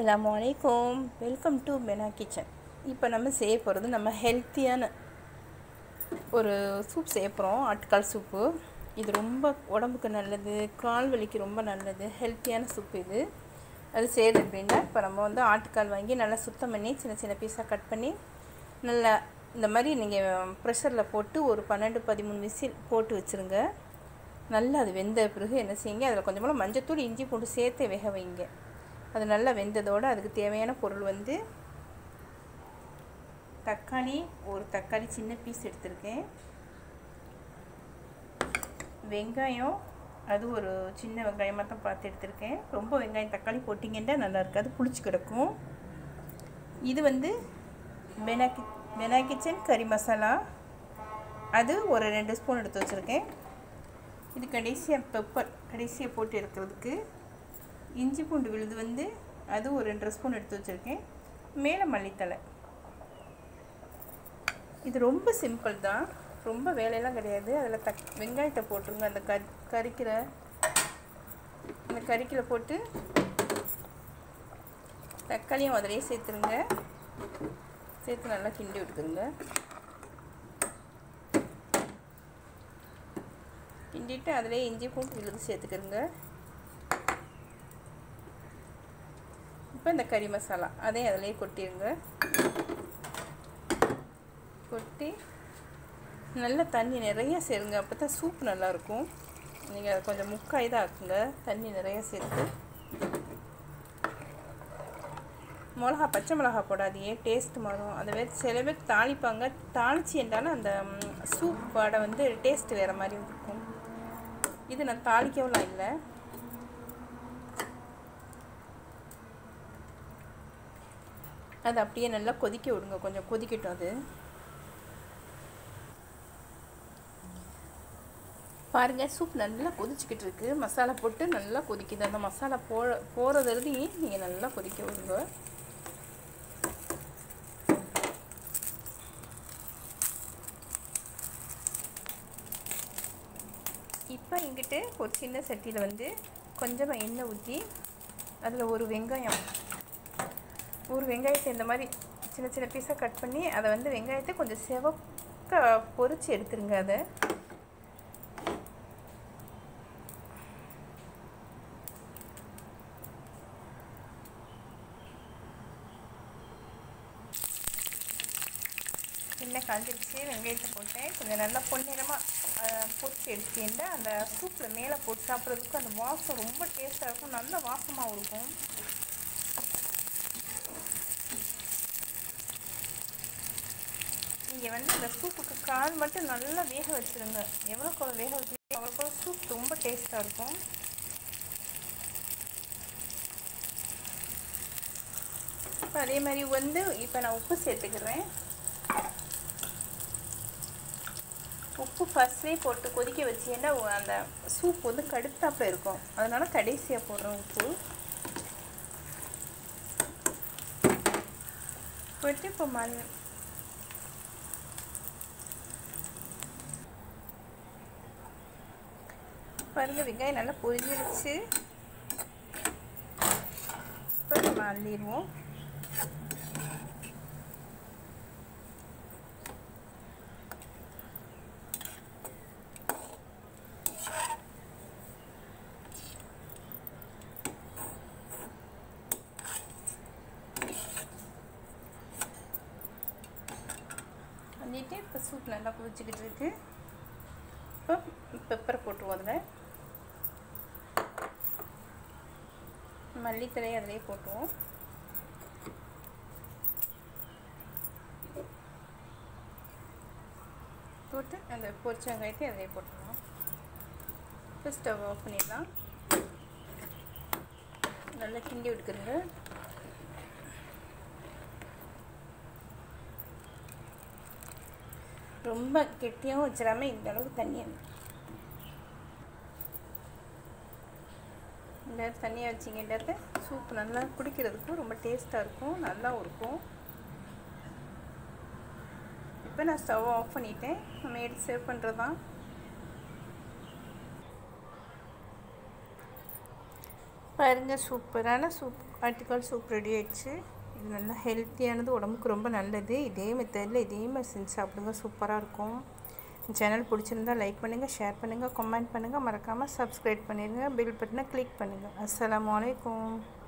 அஸ்ஸலாமு அலைக்கும் welcome to பெனா kitchen இப்போ நம்ம செய்ய போகிறது நம்ம ஹெல்த்தியான ஒரு சூப் செய்ய போகிறோம் ஆட்டுக்கால் சூப்பு இது ரொம்ப உடம்புக்கு நல்லது கால் வலிக்கு ரொம்ப நல்லது ஹெல்த்தியான சூப் இது அது செய்யுது அப்படின்னா இப்போ நம்ம வந்து ஆட்டுக்கால் வாங்கி நல்லா சுத்தம் பண்ணி சின்ன சின்ன பீஸாக கட் பண்ணி நல்லா இந்த மாதிரி நீங்கள் ப்ரெஷரில் போட்டு ஒரு பன்னெண்டு பதிமூணு விசில் போட்டு வச்சுருங்க நல்லா அது வெந்த பிறகு என்ன செய்யுங்க அதில் கொஞ்சமாக மஞ்சத்தூள் இஞ்சி போட்டு சேர்த்து வேக வைங்க அது நல்லா வெந்ததோடு அதுக்கு தேவையான பொருள் வந்து தக்காளி ஒரு தக்காளி சின்ன பீஸ் எடுத்திருக்கேன் வெங்காயம் அது ஒரு சின்ன வெங்காயமாக தான் பார்த்து எடுத்திருக்கேன் ரொம்ப வெங்காயம் தக்காளி போட்டிங்கன்னா நல்லா இருக்காது புளிச்சு கிடக்கும் இது வந்து பெனா கி பெனா கிச்சன் கறி மசாலா அது ஒரு ரெண்டு ஸ்பூன் எடுத்து வச்சுருக்கேன் இது கடைசியாக பெப்பர் கடைசியாக போட்டு இருக்கிறதுக்கு இஞ்சி பூண்டு விழுது வந்து அது ஒரு ரெண்டரை ஸ்பூன் எடுத்து வச்சுருக்கேன் மேலே மல்லித்தலை இது ரொம்ப சிம்பிள் தான் ரொம்ப வேலையெல்லாம் கிடையாது அதில் தக் வெங்காயத்தை போட்டுருங்க அந்த கறி கறிக்கிற அந்த கறிக்கில் போட்டு தக்காளியும் அதிலேயே சேர்த்துருங்க சேர்த்து நல்லா கிண்டி விட்டுக்குங்க கிண்டிட்டு அதிலே இஞ்சி பூண்டு விழுது சேர்த்துக்கிறங்க இப்போ இந்த கறி மசாலா அதையும் அதிலே கொட்டிடுங்க கொட்டி நல்லா தண்ணி நிறைய சேருங்க அப்போ தான் சூப் நல்லாயிருக்கும் நீங்கள் அதை கொஞ்சம் முக்காய் தான் ஆக்குங்க தண்ணி நிறைய சேர்த்து மிளகா பச்சை மிளகா போடாதீங்க டேஸ்ட் மாறும் அதை வேறு சில பேர் தாளிப்பாங்க தாளிச்சு என்றாலும் அந்த சூப் வாடை வந்து டேஸ்ட் வேறு மாதிரி இருக்கும் இது நான் தாளிக்கவெல்லாம் இல்லை அது அப்படியே நல்லா கொதிக்க விடுங்க கொஞ்சம் கொதிக்கட்டும் அது பாருங்கள் சூப் நல்லா கொதிச்சுக்கிட்டு இருக்கு மசாலா போட்டு நல்லா கொதிக்குது அந்த மசாலா போ போகிறதுலேருந்து நீங்கள் நல்லா கொதிக்க விடுங்க இப்போ இங்கிட்டு ஒரு சின்ன சட்டியில் வந்து கொஞ்சமாக எண்ணெய் ஊற்றி அதில் ஒரு வெங்காயம் ஒரு வெங்காயத்தை இந்த மாதிரி சின்ன சின்ன பீஸாக கட் பண்ணி அதை வந்து வெங்காயத்தை கொஞ்சம் செவக்க பொரித்து எடுத்துருங்க அதை எண்ணெய் காஞ்சிருச்சு வெங்காயத்தை போட்டேன் கொஞ்சம் நல்லா பொன்னிறமாக பொரிச்சு எடுத்தீங்கன்னா அந்த சூப்பில் மேலே போட்டு சாப்பிட்றதுக்கு அந்த வாசம் ரொம்ப டேஸ்ட்டாக இருக்கும் நல்ல வாசமாகவும் இருக்கும் நீங்கள் வந்து அந்த சூப்புக்கு கால் மட்டும் நல்லா வேக வச்சுருங்க எவ்வளோக்கு வேக வச்சுருக்கீங்க அவ்வளோக்கு சூப் ரொம்ப டேஸ்ட்டாக இருக்கும் இப்போ அதே மாதிரி வந்து இப்போ நான் உப்பு சேர்த்துக்கிறேன் உப்பு ஃபஸ்ட்லேயே போட்டு கொதிக்க வச்சீங்கன்னா அந்த சூப் வந்து கடுத்தாப்பில் இருக்கும் அதனால் கடைசியாக போடுறோம் உப்பு போட்டு இப்போ மண் பாருங்கள் வெங்காயம் நல்லா பொரிஞ்சிடுச்சு இப்போ நம்ம அள்ளிடுவோம் பண்ணிட்டு இப்போ சூப் நல்லா கொதிச்சுக்கிட்டு இருக்கு இப்போ பெப்பர் போட்டுருவோம் அதில் மல்லித்தலையை அதிலே போட்டுருவோம் போட்டு அந்த பொரிச்ச வெங்காயத்தை அதிலே போட்டுருவோம் இப்போ ஸ்டவ் ஆஃப் பண்ணிடலாம் நல்லா கிண்டி விட்டுக்கிறங்க ரொம்ப கெட்டியாகவும் வச்சிடாம இந்த அளவுக்கு தண்ணியாக இந்த தண்ணியாக வச்சிங்கன்றது சூப் நல்லா குடிக்கிறதுக்கும் ரொம்ப டேஸ்ட்டாக இருக்கும் நல்லாவும் இருக்கும் இப்போ நான் ஸ்டவ் ஆஃப் பண்ணிட்டேன் நம்ம எடுத்து சேவ் பண்ணுறது தான் பாருங்கள் சூப்பரான சூப் ஆட்டுக்கால் சூப் ரெடி ஆயிடுச்சு இது நல்லா ஹெல்த்தியானது உடம்புக்கு ரொம்ப நல்லது இதே மெத்தடில் இதே மாதிரி செஞ்சு சாப்பிடுங்க சூப்பராக இருக்கும் சேனல் பிடிச்சிருந்தா லைக் பண்ணுங்கள் ஷேர் பண்ணுங்கள் கமெண்ட் பண்ணுங்கள் மறக்காமல் சப்ஸ்கிரைப் பண்ணிடுங்க பில் பட்டனை கிளிக் பண்ணுங்கள் அஸ்ஸலாமு அலைக்கும்